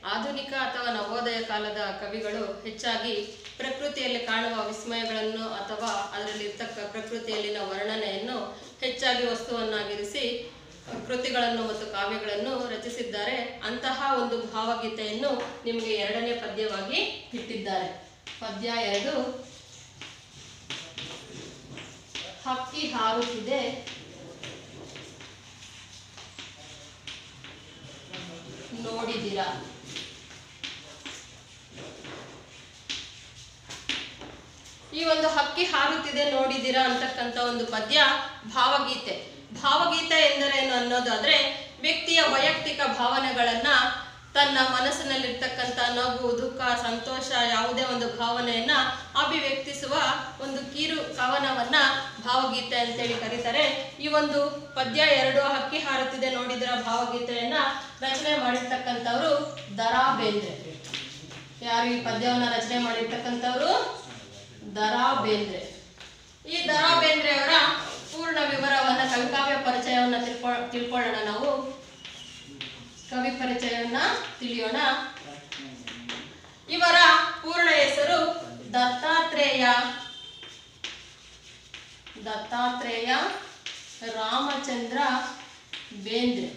ಆಧುನಿಕ ಅಥವಾ ನವೋದಯ ಕಾಲದ ಕವಿಗಳು ಹೆಚ್ಚಾಗಿ ಪ್ರಕೃತಿಯಲ್ಲಿ ಕಾಣುವ ವಿಸ್ಮಯಗಳನ್ನು ಅಥವಾ ಅದರಲ್ಲಿರ್ತಕ್ಕ ಪ್ರಕೃತಿಯಲ್ಲಿನ ವರ್ಣನೆಯನ್ನು ಹೆಚ್ಚಾಗಿ ವಸ್ತುವನ್ನಾಗಿರಿಸಿ ಕೃತಿಗಳನ್ನು ಮತ್ತು ಕಾವ್ಯಗಳನ್ನು ರಚಿಸಿದ್ದಾರೆ ಅಂತಹ ಒಂದು ಭಾವಗೀತೆಯನ್ನು ನಿಮಗೆ ಎರಡನೇ ಪದ್ಯವಾಗಿ ಇಟ್ಟಿದ್ದಾರೆ ಪದ್ಯ ಎರಡು ಹಕ್ಕಿ ಹಾರುತ್ತಿದೆ ನೋಡಿದಿರಾ ಈ ಒಂದು ಹಕ್ಕಿ ಹಾರುತ್ತಿದೆ ನೋಡಿದಿರಾ ಅಂತಕ್ಕಂಥ ಒಂದು ಪದ್ಯ ಭಾವಗೀತೆ ಭಾವಗೀತೆ ಎಂದರೇನು ಅನ್ನೋದಾದ್ರೆ ವ್ಯಕ್ತಿಯ ವೈಯಕ್ತಿಕ ಭಾವನೆಗಳನ್ನ ತನ್ನ ಮನಸ್ಸಿನಲ್ಲಿರ್ತಕ್ಕಂಥ ನಗು ದುಃಖ ಸಂತೋಷ ಯಾವುದೇ ಒಂದು ಭಾವನೆಯನ್ನ ಅಭಿವ್ಯಕ್ತಿಸುವ ಒಂದು ಕಿರು ಕವನವನ್ನ ಭಾವಗೀತೆ ಅಂತೇಳಿ ಕರೀತಾರೆ ಈ ಒಂದು ಪದ್ಯ ಎರಡು ಹಕ್ಕಿ ಹಾರುತ್ತಿದೆ ನೋಡಿದಿರ ಭಾವಗೀತೆಯನ್ನ ರಚನೆ ಮಾಡಿರ್ತಕ್ಕಂಥವ್ರು ದರಾ ಬೇಂದ್ರೆ ಯಾರು ಈ ಪದ್ಯವನ್ನ ರಚನೆ ಮಾಡಿರ್ತಕ್ಕಂಥವ್ರು ದರಾ ಬೇಂದ್ರೆ ಈ ದರಾ ಬೇಂದ್ರೆ ಅವರ ಪೂರ್ಣ ವಿವರವನ್ನ ಕವಿಕಾವ್ಯ ಪರಿಚಯವನ್ನ ತಿಳ್ಕೊ ತಿಳ್ಕೊಳ್ಳೋಣ ನಾವು ಕವಿ ಪರಿಚಯವನ್ನ ತಿಳಿಯೋಣ ಇವರ ಪೂರ್ಣ ಹೆಸರು ದತ್ತಾತ್ರೇಯ ದತ್ತಾತ್ರೇಯ ರಾಮಚಂದ್ರ ಬೇಂದ್ರೆ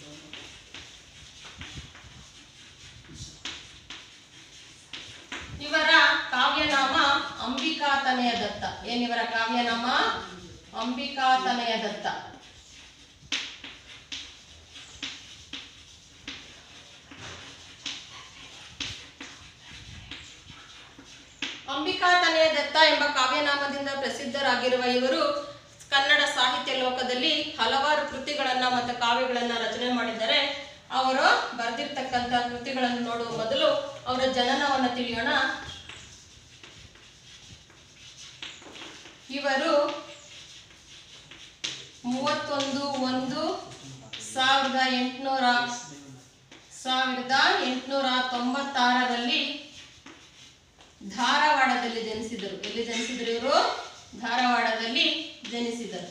ಇವರ ಕಾವ್ಯನಾಮ ಅಂಬಿಕಾತನಯ ದತ್ತ ಏನಿವರ ಕಾವ್ಯನಾಮ ಅಂಬಿಕಾತನಯ ದತ್ತ ಅಂಬಿಕಾತನಯ ದತ್ತ ಎಂಬ ಕಾವ್ಯನಾಮದಿಂದ ಪ್ರಸಿದ್ಧರಾಗಿರುವ ಇವರು ಕನ್ನಡ ಸಾಹಿತ್ಯ ಲೋಕದಲ್ಲಿ ಹಲವಾರು ಕೃತಿಗಳನ್ನ ಮತ್ತು ಕಾವ್ಯಗಳನ್ನ ರಚನೆ ಮಾಡಿದ್ದಾರೆ ಅವರು ಬರೆದಿರ್ತಕ್ಕಂಥ ಕೃತಿಗಳನ್ನು ನೋಡುವ ಮೊದಲು ಅವರ ಜನನವನ್ನು ತಿಳಿಯೋಣ ಇವರು ಮೂವತ್ತೊಂದು ಒಂದು ಸಾವಿರದ ಎಂಟುನೂರ ಸಾವಿರದ ಎಂಟುನೂರ ತೊಂಬತ್ತಾರರಲ್ಲಿ ಧಾರವಾಡದಲ್ಲಿ ಜನಿಸಿದರು ಎಲ್ಲಿ ಜನಿಸಿದರು ಇವರು ಧಾರವಾಡದಲ್ಲಿ ಜನಿಸಿದರು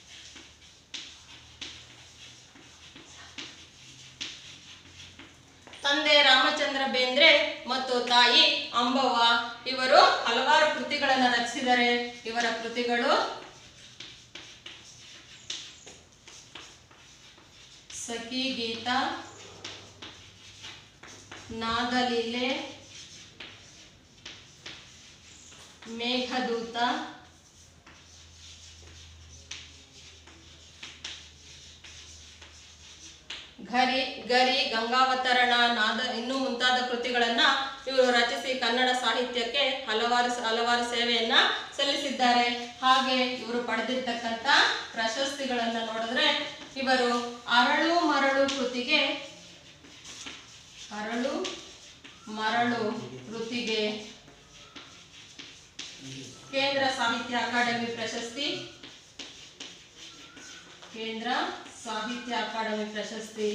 ತಂದೆ ರಾಮಚಂದ್ರ ಬೇಂದ್ರೆ ಮತ್ತು ತಾಯಿ ಅಂಬವ್ವ ಇವರು ಹಲವಾರು ಕೃತಿಗಳನ್ನು ರಚಿಸಿದ್ದಾರೆ ಇವರ ಕೃತಿಗಳು ಸಖಿ ಗೀತ ನಾಗಲೀಲೆ ಮೇಘದೂತ ಘರಿ ಗರಿ ಗಂಗಾವತರಣ ನಾದ ಇನ್ನೂ ಮುಂತಾದ ಕೃತಿಗಳನ್ನ ಇವರು ರಚಿಸಿ ಕನ್ನಡ ಸಾಹಿತ್ಯಕ್ಕೆ ಹಲವಾರು ಹಲವಾರು ಸೇವೆಯನ್ನ ಸಲ್ಲಿಸಿದ್ದಾರೆ ಹಾಗೆ ಇವರು ಪಡೆದಿರ್ತಕ್ಕಂಥ ಪ್ರಶಸ್ತಿಗಳನ್ನ ನೋಡಿದ್ರೆ ಇವರು ಅರಳು ಮರಳು ಕೃತಿಗೆ ಅರಳು ಮರಳು ಕೃತಿಗೆ ಕೇಂದ್ರ ಸಾಹಿತ್ಯ ಅಕಾಡೆಮಿ ಪ್ರಶಸ್ತಿ ಕೇಂದ್ರ ಸಾಹಿತ್ಯ ಅಕಾಡೆಮಿ ಪ್ರಶಸ್ತಿ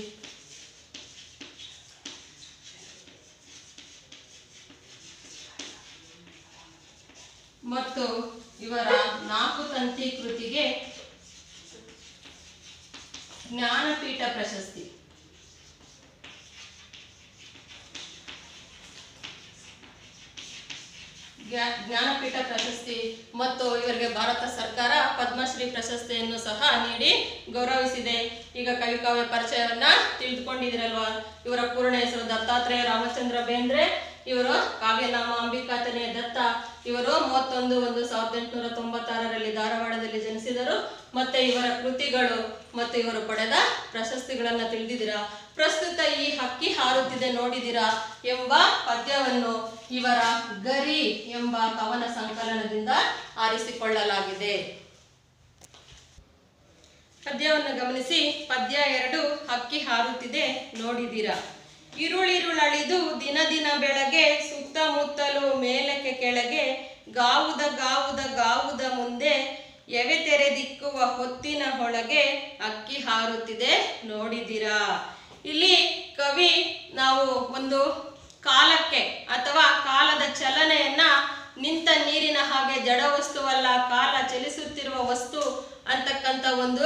ಮತ್ತು ಇವರ ನಾಲ್ಕು ತಂತಿ ಕೃತಿಗೆ ಜ್ಞಾನಪೀಠ ಪ್ರಶಸ್ತಿ ಜ್ಞಾ- ಜ್ಞಾನಪೀಠ ಪ್ರಶಸ್ತಿ ಮತ್ತು ಇವರಿಗೆ ಭಾರತ ಸರ್ಕಾರ ಪದ್ಮಶ್ರೀ ಪ್ರಶಸ್ತಿಯನ್ನು ಸಹ ನೀಡಿ ಗೌರವಿಸಿದೆ ಈಗ ಕವಿಕಾವ್ಯ ಪರಿಚಯವನ್ನ ತಿಳಿದುಕೊಂಡಿದಿರಲ್ವಾ ಇವರ ಪೂರ್ಣ ಹೆಸರು ದತ್ತಾತ್ರೇಯ ರಾಮಚಂದ್ರ ಬೇಂದ್ರೆ ಇವರು ಕಾವ್ಯನಾಮ ಅಂಬಿಕಾತನೆಯ ದತ್ತ ಇವರು ಮೂವತ್ತೊಂದು ಒಂದು ಸಾವಿರದ ಎಂಟುನೂರ ತೊಂಬತ್ತಾರರಲ್ಲಿ ಧಾರವಾಡದಲ್ಲಿ ಜನಿಸಿದರು ಮತ್ತೆ ಇವರ ಕೃತಿಗಳು ಮತ್ತು ಇವರು ಪಡೆದ ಪ್ರಶಸ್ತಿಗಳನ್ನ ತಿಳಿದಿದ್ದೀರಾ ಪ್ರಸ್ತುತ ಈ ಹಕ್ಕಿ ಹಾರುತ್ತಿದೆ ನೋಡಿದಿರಾ ಎಂಬ ಪದ್ಯವನ್ನು ಇವರ ಗರಿ ಎಂಬ ಕವನ ಸಂಕಲನದಿಂದ ಆರಿಸಿಕೊಳ್ಳಲಾಗಿದೆ ಪದ್ಯವನ್ನು ಗಮನಿಸಿ ಪದ್ಯ ಎರಡು ಹಕ್ಕಿ ಹಾರುತ್ತಿದೆ ನೋಡಿದಿರಾ ಇರುಳಿರುಳಳಿದು ದಿನ ದಿನ ಬೆಳಗ್ಗೆ ಸುತ್ತಮುತ್ತಲು ಮೇಲಕ್ಕೆ ಕೆಳಗೆ ಗಾವುದ ಗಾವುದ ಗಾವುದ ಮುಂದೆ ಎವೆ ತೆರೆದಿಕ್ಕುವ ಹೊತ್ತಿನ ಒಳಗೆ ಅಕ್ಕಿ ಹಾರುತ್ತಿದೆ ನೋಡಿದಿರಾ ಇಲ್ಲಿ ಕವಿ ನಾವು ಒಂದು ಕಾಲಕ್ಕೆ ಅಥವಾ ಕಾಲದ ಚಲನೆಯನ್ನ ನಿಂತ ನೀರಿನ ಹಾಗೆ ಜಡ ವಸ್ತುವಲ್ಲ ಕಾಲ ಚಲಿಸುತ್ತಿರುವ ವಸ್ತು ಅಂತಕ್ಕಂಥ ಒಂದು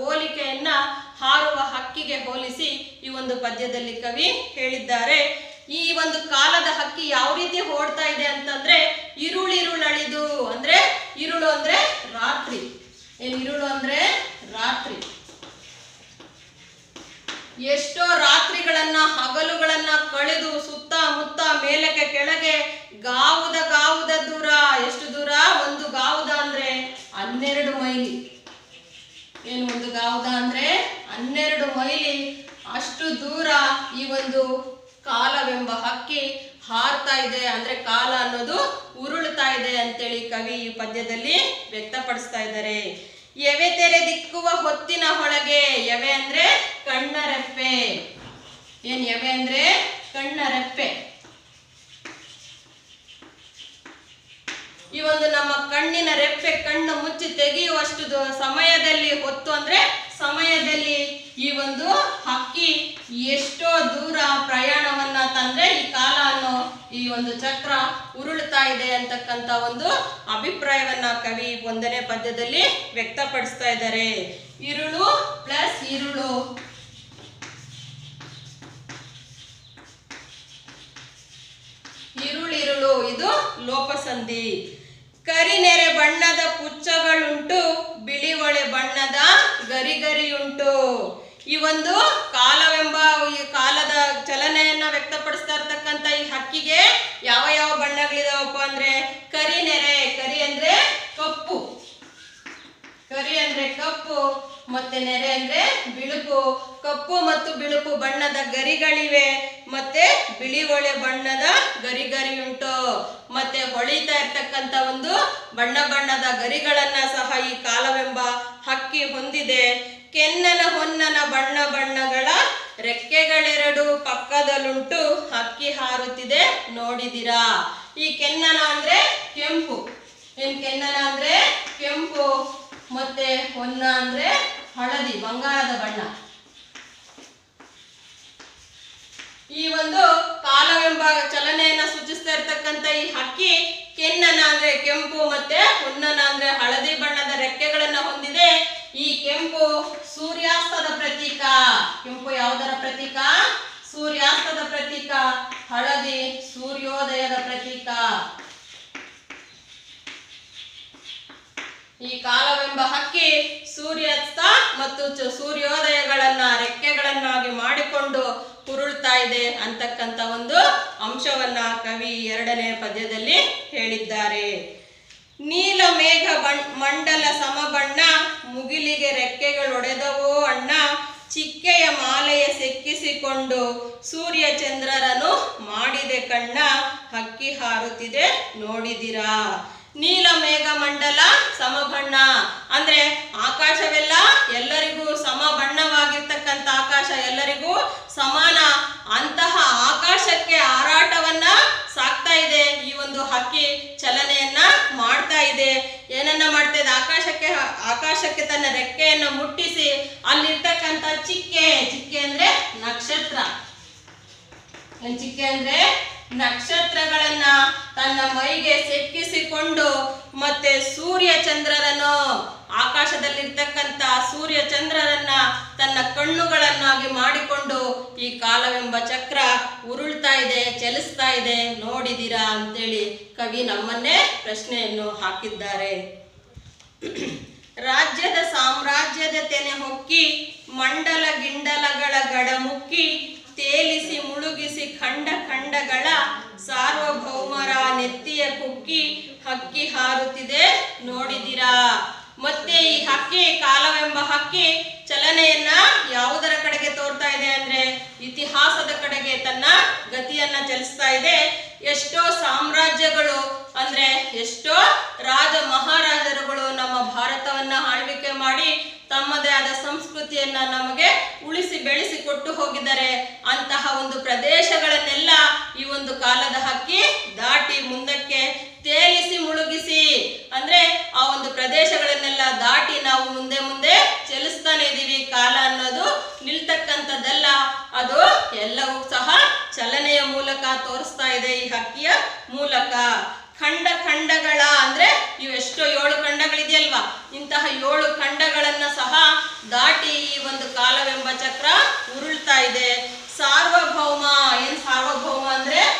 ಹೋಲಿಕೆಯನ್ನ ಹಾರುವ ಹಕ್ಕಿಗೆ ಹೋಲಿಸಿ ಈ ಒಂದು ಪದ್ಯದಲ್ಲಿ ಕವಿ ಹೇಳಿದ್ದಾರೆ ಒಂದು ಕಾಲದ ಹಕ್ಕಿ ಯಾವ ರೀತಿ ಓಡ್ತಾ ಇದೆ ಅಂತಂದ್ರೆ ಇರುಳಿರುಳಳಿದು ಅಂದ್ರೆ ಇರುಳು ಅಂದ್ರೆ ರಾತ್ರಿ ಏನ್ ಇರುಳು ಅಂದ್ರೆ ರಾತ್ರಿ ಎಷ್ಟೋ ರಾತ್ರಿಗಳನ್ನ ಹಗಲುಗಳನ್ನ ಕಳೆದು ಸುತ್ತ ಮುತ್ತ ಮೇಲಕ್ಕೆ ಕೆಳಗೆ ಗಾವುದ ಗಾವುದ ದೂರ ಎಷ್ಟು ದೂರ ಒಂದು ಗಾವುದ ಅಂದ್ರೆ ಹನ್ನೆರಡು ಮೈಲಿ ಏನು ಒಂದು ಗಾವುದ ಅಂದ್ರೆ ಹನ್ನೆರಡು ಮೈಲಿ ಅಷ್ಟು ದೂರ ಈ ಒಂದು ಕಾಲವೆಂಬ ಹಕ್ಕಿ ಹಾರ್ತಾ ಇದೆ ಅಂದ್ರೆ ಕಾಲ ಅನ್ನೋದು ಉರುಳ್ತಾ ಇದೆ ಅಂತೇಳಿ ಕವಿ ಈ ಪದ್ಯದಲ್ಲಿ ವ್ಯಕ್ತಪಡಿಸ್ತಾ ಇದ್ದಾರೆ ಎವೆ ತೆರೆ ದಿಕ್ಕುವ ಹೊತ್ತಿನ ಹೊಳಗೆ ಎವೆ ಅಂದ್ರೆ ಕಣ್ಣರೆಪ್ಪೆ ಏನ್ ಎವೆ ಅಂದ್ರೆ ಕಣ್ಣರೆಪ್ಪೆ ಈ ಒಂದು ನಮ್ಮ ಕಣ್ಣಿನ ರೆಪ್ಪೆ ಕಣ್ಣು ಮುಚ್ಚಿ ತೆಗೆಯುವಷ್ಟು ದು- ಸಮಯದಲ್ಲಿ ಹೊತ್ತು ಅಂದ್ರೆ ಸಮಯದಲ್ಲಿ ಈ ಒಂದು ಹಕ್ಕಿ ಎಷ್ಟೋ ದೂರ ಪ್ರಯಾಣವನ್ನ ತಂದ್ರೆ ಈ ಕಾಲ ಅನ್ನೋ ಈ ಒಂದು ಚಕ್ರ ಉರುಳ್ತಾ ಇದೆ ಅಂತಕ್ಕಂತ ಒಂದು ಅಭಿಪ್ರಾಯವನ್ನ ಕವಿ ಒಂದನೇ ಪದ್ಯದಲ್ಲಿ ವ್ಯಕ್ತಪಡಿಸ್ತಾ ಇದ್ದಾರೆ ಇರುಳು ಪ್ಲಸ್ ಇರುಳು ಇರುಳಿರುಳು ಇದು ಲೋಪಸಂಧಿ ಕರಿನೆರೆ ಬಣ್ಣದ ಪುಚ್ಚಗಳುಂಟು ಬಿಳಿವೊಳೆ ಬಣ್ಣದ ಗರಿಗರಿಯುಂಟು ಈ ಒಂದು ಕಾಲವೆಂಬ ಈ ಕಾಲದ ಚಲನೆಯನ್ನ ವ್ಯಕ್ತಪಡಿಸ್ತಾ ಇರ್ತಕ್ಕಂಥ ಈ ಹಕ್ಕಿಗೆ ಯಾವ ಯಾವ ಬಣ್ಣಗಳಿದಾವಪ್ಪ ಅಂದ್ರೆ ಕರಿನೆರೆ ಕರಿ ಅಂದ್ರೆ ಕಪ್ಪು ಕರಿ ಅಂದ್ರೆ ಕಪ್ಪು ಮತ್ತೆ ನೆರೆ ಅಂದ್ರೆ ಬಿಳುಪು ಕಪ್ಪು ಮತ್ತು ಬಿಳುಪು ಬಣ್ಣದ ಗರಿಗಳಿವೆ ಮತ್ತೆ ಬಿಳಿ ಒಳೆ ಬಣ್ಣದ ಗರಿಗರಿ ಉಂಟು ಮತ್ತೆ ಹೊಳಿತಾ ಇರ್ತಕ್ಕಂತ ಒಂದು ಬಣ್ಣ ಬಣ್ಣದ ಗರಿಗಳನ್ನ ಸಹ ಈ ಕಾಲವೆಂಬ ಹಕ್ಕಿ ಹೊಂದಿದೆ ಕೆನ್ನನ ಹೊನ್ನನ ಬಣ್ಣ ಬಣ್ಣಗಳ ರೆಕ್ಕೆಗಳೆರಡು ಪಕ್ಕದಲ್ಲುಂಟು ಹಕ್ಕಿ ಹಾರುತ್ತಿದೆ ನೋಡಿದಿರಾ ಈ ಕೆನ್ನನ ಅಂದ್ರೆ ಕೆಂಪು ಏನ್ ಕೆನ್ನನ ಅಂದ್ರೆ ಕೆಂಪು ಮತ್ತೆ ಹೊನ್ನ ಅಂದ್ರೆ ಹಳದಿ ಬಂಗಾರದ ಬಣ್ಣ ಈ ಒಂದು ಕಾಲವೆಂಬ ಚಲನೆಯನ್ನ ಸೂಚಿಸ್ತಾ ಇರ್ತಕ್ಕಂಥ ಈ ಹಕ್ಕಿ ಕೆನ್ನನ ಅಂದ್ರೆ ಕೆಂಪು ಮತ್ತೆ ಹುನ್ನನ ಅಂದ್ರೆ ಹಳದಿ ಬಣ್ಣದ ರೆಕ್ಕೆಗಳನ್ನ ಹೊಂದಿದೆ ಈ ಕೆಂಪು ಸೂರ್ಯಾಸ್ತದ ಪ್ರತೀಕ ಕೆಂಪು ಯಾವುದರ ಪ್ರತೀಕ ಸೂರ್ಯಾಸ್ತದ ಪ್ರತೀಕ ಹಳದಿ ಸೂರ್ಯೋದಯದ ಪ್ರತೀಕ ಈ ಕಾಲವೆಂಬ ಹಕ್ಕಿ ಸೂರ್ಯಾಸ್ತ ಮತ್ತು ಚ- ಸೂರ್ಯೋದಯಗಳನ್ನ ರೆಕ್ಕೆಗಳನ್ನಾಗಿ ಮಾಡಿಕೊಂಡು ಉರುಳ್ತಾ ಇದೆ ಅಂತಕ್ಕಂಥ ಒಂದು ಅಂಶವನ್ನ ಕವಿ ಎರಡನೇ ಪದ್ಯದಲ್ಲಿ ಹೇಳಿದ್ದಾರೆ ನೀಲ ಮೇಘ ಬಣ್ ಮಂಡಲ ಸಮಬಣ್ಣ ಮುಗಿಲಿಗೆ ರೆಕ್ಕೆಗಳೊಡೆದವೋ ಅಣ್ಣ ಚಿಕ್ಕೆಯ ಮಾಲೆಯ ಸೆಕ್ಕಿಸಿಕೊಂಡು ಸೂರ್ಯ ಚಂದ್ರರನು ಮಾಡಿದೆ ಕಣ್ಣ ಹಕ್ಕಿ ಹಾರುತ್ತಿದೆ ನೋಡಿದಿರಾ ನೀಲ ಮೇಘ ಮಂಡಲ ಸಮಬಣ್ಣ ಅಂದ್ರೆ ಆಕಾಶವೆಲ್ಲ ಎಲ್ಲರಿಗೂ ಸಮ ಬಣ್ಣವಾಗಿರ್ತಕ್ಕಂಥ ಆಕಾಶ ಎಲ್ಲರಿಗೂ ಸಮಾನ ಅಂತಹ ಆಕಾಶಕ್ಕೆ ಹಾರಾಟವನ್ನ ಸಾಕ್ತಾ ಇದೆ ಈ ಒಂದು ಹಕ್ಕಿ ಚಲನೆಯನ್ನ ಮಾಡ್ತಾ ಇದೆ ಏನನ್ನ ಮಾಡ್ತಾ ಇದೆ ಆಕಾಶಕ್ಕೆ ಆಕಾಶಕ್ಕೆ ತನ್ನ ರೆಕ್ಕೆಯನ್ನು ಮುಟ್ಟಿಸಿ ಅಲ್ಲಿರ್ತಕ್ಕಂಥ ಚಿಕ್ಕೆ ಚಿಕ್ಕೆ ಅಂದ್ರೆ ನಕ್ಷತ್ರ ಏನ್ ಚಿಕ್ಕೆ ಅಂದ್ರೆ ನಕ್ಷತ್ರಗಳನ್ನ ತನ್ನ ಮೈಗೆ ಸೆಕ್ಕಿಸಿಕೊಂಡು ಮತ್ತೆ ಸೂರ್ಯ ಚಂದ್ರರನ್ನು ಆಕಾಶದಲ್ಲಿರ್ತಕ್ಕಂಥ ಸೂರ್ಯ ಚಂದ್ರರನ್ನ ತನ್ನ ಕಣ್ಣುಗಳನ್ನಾಗಿ ಮಾಡಿಕೊಂಡು ಈ ಕಾಲವೆಂಬ ಚಕ್ರ ಉರುಳ್ತಾ ಇದೆ ಚಲಿಸ್ತಾ ಇದೆ ನೋಡಿದಿರಾ ಅಂತೇಳಿ ಕವಿ ನಮ್ಮನ್ನೇ ಪ್ರಶ್ನೆಯನ್ನು ಹಾಕಿದ್ದಾರೆ ರಾಜ್ಯದ ಸಾಮ್ರಾಜ್ಯದ ತೆನೆ ಹೊಕ್ಕಿ ಮಂಡಲ ಗಿಂಡಲಗಳ ಗಡಮುಕ್ಕಿ ತೇಲಿಸಿ ಮುಳುಗಿಸಿ ಖಂಡ ಖಂಡಗಳ ಸಾರ್ವಭೌಮರ ನೆತ್ತಿಯ ಕುಕ್ಕಿ ಹಕ್ಕಿ ಹಾರುತ್ತಿದೆ ನೋಡಿದಿರಾ ಮತ್ತೆ ಈ ಹಕ್ಕಿ ಕಾಲವೆಂಬ ಹಕ್ಕಿ ಚಲನೆಯನ್ನ ಯಾವುದರ ಕಡೆಗೆ ತೋರ್ತಾ ಇದೆ ಅಂದ್ರೆ ಇತಿಹಾಸದ ಕಡೆಗೆ ತನ್ನ ಗತಿಯನ್ನ ಚಲಿಸ್ತಾ ಇದೆ ಎಷ್ಟೋ ಸಾಮ್ರಾಜ್ಯಗಳು ಅಂದ್ರೆ ಎಷ್ಟೋ ರಾಜ ಮಹಾರಾಜರುಗಳು ನಮ್ಮ ಭಾರತವನ್ನ ಆಳ್ವಿಕೆ ಮಾಡಿ ತಮ್ಮದೇ ಆದ ಸಂಸ್ಕೃತಿಯನ್ನ ನಮಗೆ ಉಳಿಸಿ ಬೆಳೆಸಿ ಕೊಟ್ಟು ಹೋಗಿದ್ದಾರೆ ಅಂತಹ ಒಂದು ಪ್ರದೇಶಗಳನ್ನೆಲ್ಲ ಈ ಒಂದು ಕಾಲದ ಹಕ್ಕಿ ದಾಟಿ ಮುಂದಕ್ಕೆ ತೇಲಿಸಿ ಮುಳುಗಿಸಿ ಅಂದ್ರೆ ಆ ಒಂದು ಪ್ರದೇಶಗಳನ್ನೆಲ್ಲ ದಾಟಿ ನಾವು ಮುಂದೆ ಮುಂದೆ ಚಲಿಸ್ತಾನೆ ಇದೀವಿ ಕಾಲ ಅನ್ನೋದು ನಿಲ್ತಕ್ಕಂಥದ್ದಲ್ಲ ಅದು ಎಲ್ಲವೂ ಸಹ ಚಲನೆಯ ಮೂಲಕ ತೋರಿಸ್ತಾ ಇದೆ ಈ ಹಕ್ಕಿಯ ಮೂಲಕ ಖಂಡ ಖಂಡಗಳ ಅಂದ್ರೆ ಇವೆಷ್ಟೋ ಏಳು ಖಂಡಗಳಿದೆಯಲ್ವಾ ಇಂತಹ ಏಳು ಖಂಡಗಳನ್ನ ಸಹ ದಾಟಿ ಈ ಒಂದು ಕಾಲವೆಂಬ ಚಕ್ರ ಉರುಳ್ತಾ ಇದೆ ಸಾರ್ವಭೌಮ ಏನ್ ಸಾರ್ವಭೌಮ ಅಂದ್ರೆ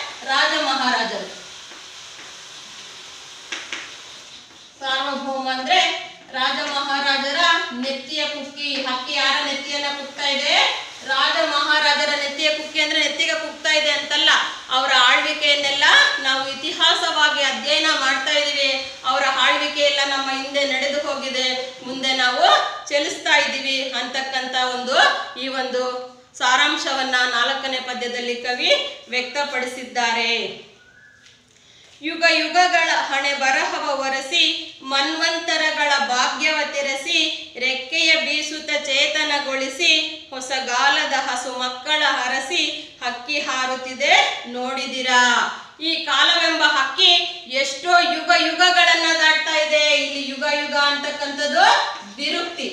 ಅಂತಕ್ಕಂತಲ್ಲ ಅವರ ಆಳ್ವಿಕೆಯನ್ನೆಲ್ಲ ನಾವು ಇತಿಹಾಸವಾಗಿ ಅಧ್ಯಯನ ಮಾಡ್ತಾ ಇದ್ದೀವಿ ಅವರ ಆಳ್ವಿಕೆ ಎಲ್ಲ ನಮ್ಮ ಹಿಂದೆ ನಡೆದು ಹೋಗಿದೆ ಮುಂದೆ ನಾವು ಚಲಿಸ್ತಾ ಇದ್ದೀವಿ ಅಂತಕ್ಕಂಥ ಒಂದು ಈ ಒಂದು ಸಾರಾಂಶವನ್ನ ನಾಲ್ಕನೇ ಪದ್ಯದಲ್ಲಿ ಕವಿ ವ್ಯಕ್ತಪಡಿಸಿದ್ದಾರೆ ಯುಗ ಯುಗಗಳ ಹಣೆ ಬರಹವ ಒರೆಸಿ ಮನ್ವಂತರಗಳ ಭಾಗ್ಯವ ತೆರೆಸಿ ರೆಕ್ಕೆಯ ಬೀಸುತ್ತ ಚೇತನಗೊಳಿಸಿ ಹೊಸಗಾಲದ ಹಸು ಮಕ್ಕಳ ಹರಸಿ ಹಕ್ಕಿ ಹಾರುತ್ತಿದೆ ನೋಡಿದಿರಾ ಈ ಕಾಲವೆಂಬ ಹಕ್ಕಿ ಎಷ್ಟೋ ಯುಗ ಯುಗಗಳನ್ನ ದಾಟ್ತಾ ಇದೆ ಇಲ್ಲಿ ಯುಗ ಯುಗ ಅಂತಕ್ಕಂಥದ್ದು ಬಿರುಕ್ತಿ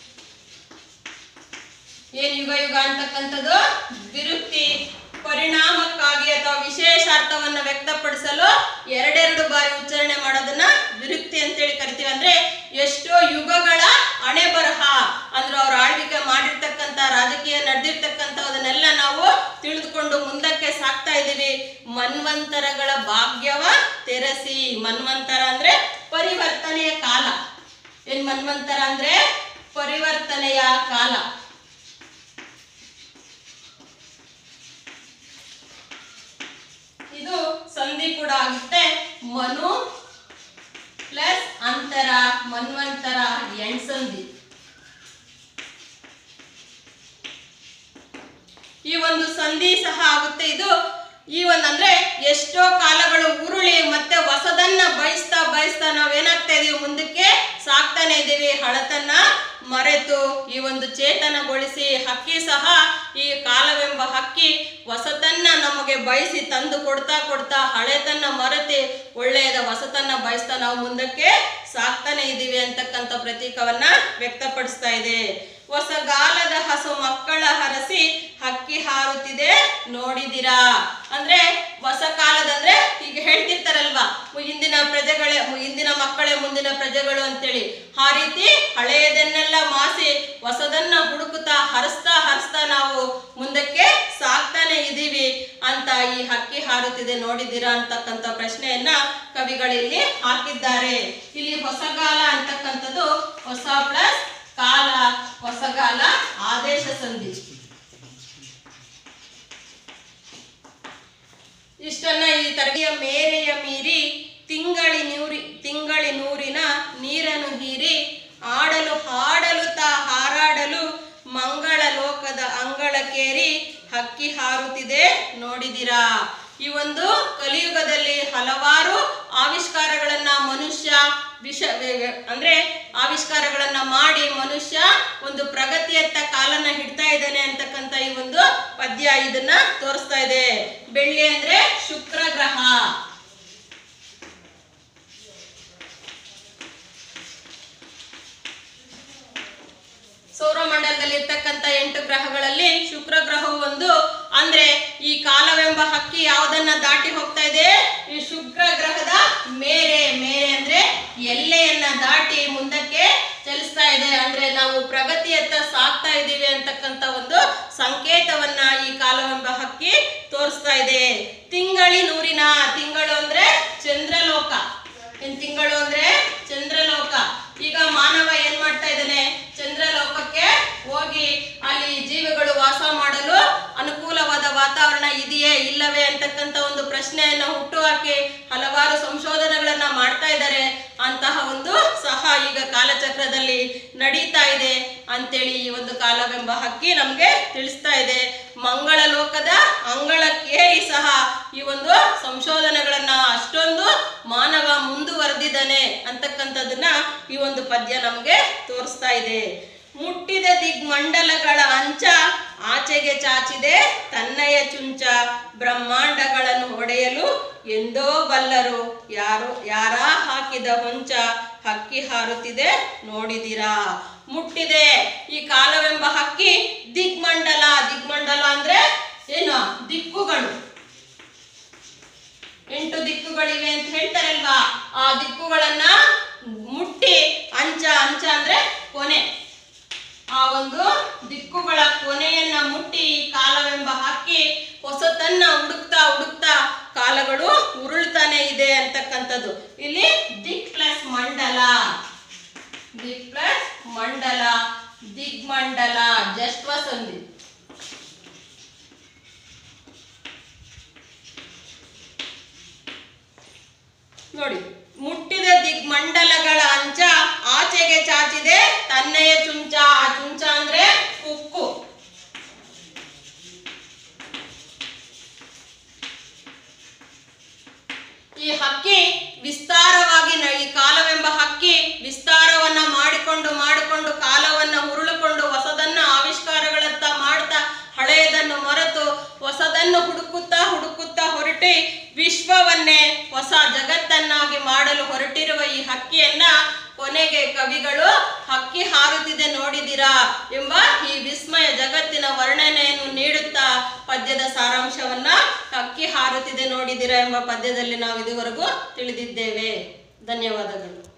ಏನ್ ಯುಗ ಯುಗ ಅಂತಕ್ಕಂಥದ್ದು ವಿರುಕ್ತಿ ಪರಿಣಾಮಕ್ಕಾಗಿ ಅಥವಾ ವಿಶೇಷ ಅರ್ಥವನ್ನ ವ್ಯಕ್ತಪಡಿಸಲು ಎರಡೆರಡು ಬಾರಿ ಉಚ್ಚಾರಣೆ ಮಾಡೋದನ್ನ ವಿರುಕ್ತಿ ಅಂತೇಳಿ ಕರಿತೀವಿ ಅಂದ್ರೆ ಎಷ್ಟೋ ಯುಗಗಳ ಹಣೆ ಬರಹ ಅಂದ್ರೆ ಅವ್ರ ಆಳ್ವಿಕೆ ಮಾಡಿರ್ತಕ್ಕಂಥ ರಾಜಕೀಯ ನಡೆದಿರ್ತಕ್ಕಂಥದನ್ನೆಲ್ಲ ನಾವು ತಿಳಿದುಕೊಂಡು ಮುಂದಕ್ಕೆ ಸಾಕ್ತಾ ಇದ್ದೀವಿ ಮನ್ವಂತರಗಳ ಭಾಗ್ಯವ ತೆರಸಿ ಮನ್ವಂತರ ಅಂದ್ರೆ ಪರಿವರ್ತನೆಯ ಕಾಲ ಏನ್ ಮನ್ವಂತರ ಅಂದ್ರೆ ಪರಿವರ್ತನೆಯ ಕಾಲ ಇದು ಸಂಧಿ ಕೂಡ ಆಗುತ್ತೆ ಮನು ಪ್ಲಸ್ ಅಂತರ ಮನ್ವಂತರ ಎಂಟ್ಸಂಧಿ ಈ ಒಂದು ಸಂಧಿ ಸಹ ಆಗುತ್ತೆ ಇದು ಈ ಒಂದು ಅಂದ್ರೆ ಎಷ್ಟೋ ಕಾಲಗಳು ಉರುಳಿ ಮತ್ತೆ ಹೊಸದನ್ನ ಬಯಸ್ತಾ ಬಯಸ್ತಾ ನಾವೇನಾಗ್ತಾ ಇದೀವಿ ಮುಂದಕ್ಕೆ ಸಾಕ್ತಾನೆ ಇದೀವಿ ಹಳತನ್ನ ಮರೆತು ಈ ಒಂದು ಚೇತನಗೊಳಿಸಿ ಹಕ್ಕಿ ಸಹ ಈ ಕಾಲವೆಂಬ ಹಕ್ಕಿ ಹೊಸತನ್ನ ನಮಗೆ ಬಯಸಿ ತಂದು ಕೊಡ್ತಾ ಕೊಡ್ತಾ ಹಳೆತನ್ನ ಮರೆತಿ ಒಳ್ಳೆಯದ ಹೊಸತನ್ನ ಬಯಸ್ತಾ ನಾವು ಮುಂದಕ್ಕೆ ಸಾಕ್ತಾನೆ ಇದೀವಿ ಅಂತಕ್ಕಂಥ ಪ್ರತೀಕವನ್ನ ವ್ಯಕ್ತಪಡಿಸ್ತಾ ಇದೆ ಹೊಸಗಾಲದ ಹಸು ಮಕ್ಕಳ ಹರಸಿ ಹಕ್ಕಿ ಹಾರುತ್ತಿದೆ ನೋಡಿದಿರಾ ಅಂದ್ರೆ ಹೊಸ ಕಾಲದಂದ್ರೆ ಈಗ ಹೇಳ್ತಿರ್ತಾರಲ್ವಾ ಮು- ಇಂದಿನ ಪ್ರಜೆಗಳೇ ಮು- ಇಂದಿನ ಮಕ್ಕಳೇ ಮುಂದಿನ ಪ್ರಜೆಗಳು ಅಂತೇಳಿ ಆ ರೀತಿ ಹಳೆಯದನ್ನೆಲ್ಲ ಮಾಸಿ ಹೊಸದನ್ನ ಹುಡುಕುತ್ತಾ ಹರಿಸ್ತಾ ಹರಿಸ್ತಾ ನಾವು ಮುಂದಕ್ಕೆ ಸಾಕ್ತಾನೆ ಇದೀವಿ ಅಂತ ಈ ಹಕ್ಕಿ ಹಾರುತ್ತಿದೆ ನೋಡಿದ್ದೀರಾ ಅಂತಕ್ಕಂಥ ಪ್ರಶ್ನೆಯನ್ನ ಕವಿಗಳಿಲ್ಲಿ ಹಾಕಿದ್ದಾರೆ ಇಲ್ಲಿ ಹೊಸಗಾಲ ಅಂತಕ್ಕಂಥದ್ದು ಹೊಸ ಪ್ಲಸ್ ಕಾಲ ಹೊಸಗಾಲ ಆದೇಶ ಸಂಧಿ ಇಷ್ಟನ್ನ ಈ ತರಗತಿಯ ಮೇರೆಯ ಮೀರಿ ತಿಂಗಳಿ ನೂರಿ ತಿಂಗಳಿ ನೂರಿನ ನೀರನ್ನು ಹೀರಿ ಆಡಲು ಹಾಡಲು ತಾ ಹಾರಾಡಲು ಮಂಗಳ ಲೋಕದ ಅಂಗಳಕ್ಕೇರಿ ಹಕ್ಕಿ ಹಾರುತ್ತಿದೆ ನೋಡಿದಿರಾ ಈ ಒಂದು ಕಲಿಯುಗದಲ್ಲಿ ಹಲವಾರು ಆವಿಷ್ಕಾರಗಳನ್ನ ಮನುಷ್ಯ ವಿಷ ವೆ- ವೆ- ಅಂದ್ರೆ ಆವಿಷ್ಕಾರಗಳನ್ನ ಮಾಡಿ ಮನುಷ್ಯ ಒಂದು ಪ್ರಗತಿಯತ್ತ ಕಾಲನ್ನ ಹಿಡ್ತಾ ಇದ್ದಾನೆ ಅಂತಕ್ಕಂಥ ಈ ಒಂದು ಪದ್ಯ ಇದನ್ನ ತೋರಿಸ್ತಾ ಇದೆ ಬೆಳ್ಳಿ ಅಂದ್ರೆ ಶುಕ್ರ ಗ್ರಹ ಸೌರಮಂಡಲದಲ್ಲಿ ಇರ್ತಕ್ಕಂಥ ಎಂಟು ಗ್ರಹಗಳಲ್ಲಿ ಶುಕ್ರ ಗ್ರಹವು ಒಂದು ಅಂದ್ರೆ ಈ ಕಾಲವೆಂಬ ಹಕ್ಕಿ ಯಾವುದನ್ನ ದಾಟಿ ಹೋಗ್ತಾ ಇದೆ ಈ ಶುಕ್ರ ಗ್ರಹದ ಮೇರೆ ಮೇರೆ ಅಂದ್ರೆ ಎಲ್ಲೆಯನ್ನ ದಾಟಿ ಮುಂದಕ್ಕೆ ಚಲಿಸ್ತಾ ಇದೆ ಅಂದ್ರೆ ನಾವು ಪ್ರಗತಿಯತ್ತ ಸಾಗ್ತಾ ಇದ್ದೀವಿ ಅಂತಕ್ಕಂಥ ಒಂದು ಸಂಕೇತವನ್ನ ಈ ಕಾಲವೆಂಬ ಹಕ್ಕಿ ತೋರಿಸ್ತಾ ಇದೆ ತಿಂಗಳಿ ನೂರಿನ ತಿಂಗಳು ಅಂದ್ರೆ ಚಂದ್ರಲೋಕ ಏನ್ ತಿಂಗಳು ಅಂದ್ರೆ ಚಂದ್ರಲೋಕ ಈಗ ಮಾನವ ಏನ್ ಮಾಡ್ತಾ ಇದ್ದಾನೆ ಚಂದ್ರಲೋಕಕ್ಕೆ ಹೋಗಿ ಅಲ್ಲಿ ಜೀವಿಗಳು ವಾಸ ಮಾಡಲು ಅನುಕೂಲವಾದ ವಾತಾವರಣ ಇದೆಯೇ ಇಲ್ಲವೇ ಅಂತಕ್ಕಂಥ ಒಂದು ಪ್ರಶ್ನೆಯನ್ನ ಹುಟ್ಟುಹಾಕಿ ಹಲವಾರು ಸಂಶೋಧನೆಗಳನ್ನ ಮಾಡ್ತಾ ಇದ್ದಾರೆ ಅಂತಹ ಒಂದು ಸಹ ಈಗ ಕಾಲಚಕ್ರದಲ್ಲಿ ನಡೀತಾ ಇದೆ ಅಂತೇಳಿ ಈ ಒಂದು ಕಾಲವೆಂಬ ಹಕ್ಕಿ ನಮ್ಗೆ ತಿಳಿಸ್ತಾ ಇದೆ ಮಂಗಳ ಲೋಕದ ಅಂಗಳಕ್ಕೇರಿ ಸಹ ಈ ಒಂದು ಸಂಶೋಧನೆಗಳನ್ನ ಅಷ್ಟೊಂದು ಮಾನವ ಮುಂದುವರೆದಿದ್ದಾನೆ ಅಂತಕ್ಕಂಥದ್ದನ್ನ ಈ ಒಂದು ಪದ್ಯ ನಮಗೆ ತೋರಿಸ್ತಾ ಇದೆ ಮುಟ್ಟಿದ ದಿಗ್ಮಂಡಲಗಳ ಅಂಚ ಆಚೆಗೆ ಚಾಚಿದೆ ತನ್ನಯ ಚುಂಚ ಬ್ರಹ್ಮಾಂಡಗಳನ್ನು ಹೊಡೆಯಲು ಎಂದೋ ಬಲ್ಲರು ಯಾರೋ ಯಾರ ಹಾಕಿದ ಹೊಂಚ ಹಕ್ಕಿ ಹಾರುತ್ತಿದೆ ನೋಡಿದಿರಾ ಮುಟ್ಟಿದೆ ಈ ಕಾಲವೆಂಬ ಹಕ್ಕಿ ದಿಗ್ಮಂಡಲ ದಿಗ್ಮಂಡಲ ಅಂದ್ರೆ ಏನು ದಿಕ್ಕುಗಳು ಎಂಟು ದಿಕ್ಕುಗಳಿವೆ ಅಂತ ಹೇಳ್ತಾರಲ್ವಾ ಆ ದಿಕ್ಕುಗಳನ್ನ ಮುಟ್ಟಿ ಅಂಚ ಅಂಚ ಅಂದ್ರೆ ಕೊನೆ ಆ ಒಂದು ದಿಕ್ಕುಗಳ ಕೊನೆಯನ್ನ ಮುಟ್ಟಿ ಈ ಕಾಲವೆಂಬ ಹಕ್ಕಿ ಹೊಸತನ್ನ ಹುಡುಕ್ತಾ ಹುಡುಕ್ತಾ ಕಾಲಗಳು ಉರುಳ್ತಾನೆ ಇದೆ ಅಂತಕ್ಕಂಥದ್ದು ಇಲ್ಲಿ ದಿಕ್ ಪ್ಲಸ್ ಮಂಡಲ ದಿಕ್ ಪ್ಲಸ್ ಮಂಡಲ ದಿಗ್ಮಂಡಲ ಜಸ್ವ ಸಂಧಿ ನೋಡಿ ಮುಟ್ಟಿದ ದಿಗ್ಮಂಡಲಗಳ ಅಂಚ ಆಚೆಗೆ ಚಾಚಿದೆ ತನ್ನೆಯ ಚುಂಚ ಆ ಚುಂಚ ಅಂದ್ರೆ ಉಕ್ಕು ಈ ಹಕ್ಕಿ ವಿಸ್ತಾರವಾಗಿ ನ- ಈ ಕಾಲವೆಂಬ ಹಕ್ಕಿ ವಿಸ್ತಾರವನ್ನ ಮಾಡಿಕೊಂಡು ಮಾಡಿಕೊಂಡು ಕಾಲವನ್ನ ಉರುಳಿಕೊಂಡು ಹೊಸದನ್ನ ಆವಿಷ್ಕಾರಗಳತ್ತ ಮಾಡ್ತಾ ಹಳೆಯದನ್ನು ಮರೆತು ಹೊಸದನ್ನು ಹುಡುಕುತ್ತಾ ಹುಡುಕುತ್ತಾ ಹೊರಟಿ ವಿಶ್ವವನ್ನೇ ಹೊಸ ಜಗತ್ತನ್ನಾಗಿ ಮಾಡಲು ಹೊರಟಿರುವ ಈ ಹಕ್ಕಿಯನ್ನ ಕೊನೆಗೆ ಕವಿಗಳು ಹಕ್ಕಿ ಹಾರುತ್ತಿದೆ ನೋಡಿದಿರಾ ಎಂಬ ಈ ವಿಸ್ಮಯ ಜಗತ್ತಿನ ವರ್ಣನೆಯನ್ನು ನೀಡುತ್ತಾ ಪದ್ಯದ ಸಾರಾಂಶವನ್ನ ಹಕ್ಕಿ ಹಾರುತ್ತಿದೆ ನೋಡಿದಿರಾ ಎಂಬ ಪದ್ಯದಲ್ಲಿ ನಾವು ಇದುವರೆಗೂ ತಿಳಿದಿದ್ದೇವೆ ಧನ್ಯವಾದಗಳು